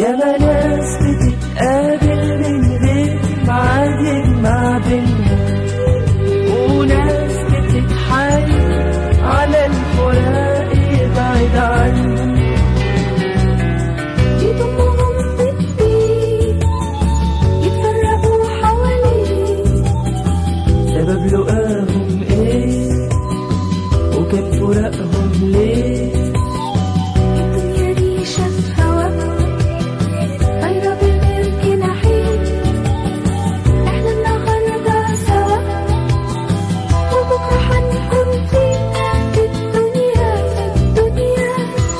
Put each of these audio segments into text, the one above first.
ياما ناس بتتقابل من غير ميعاد يجمع بينا وناس بتتحايل على الفراق يبعد عنه يضمهم بالبيت يتفرقوا حواليه سبب لقاهم ايه وكان فراقهم ليه الدنيا دي شاف هوا طايرة بغير جناحين احنا النهاردة سوا وبكرة هنكون فين في الدنيا في الدنيا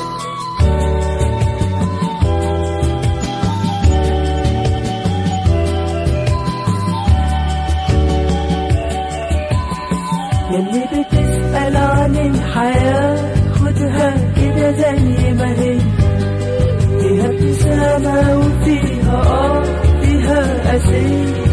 يلي بتسأل عن الحياة خدها كده زي ما هي فيها ابتسامة وفيها اه فيها قاسية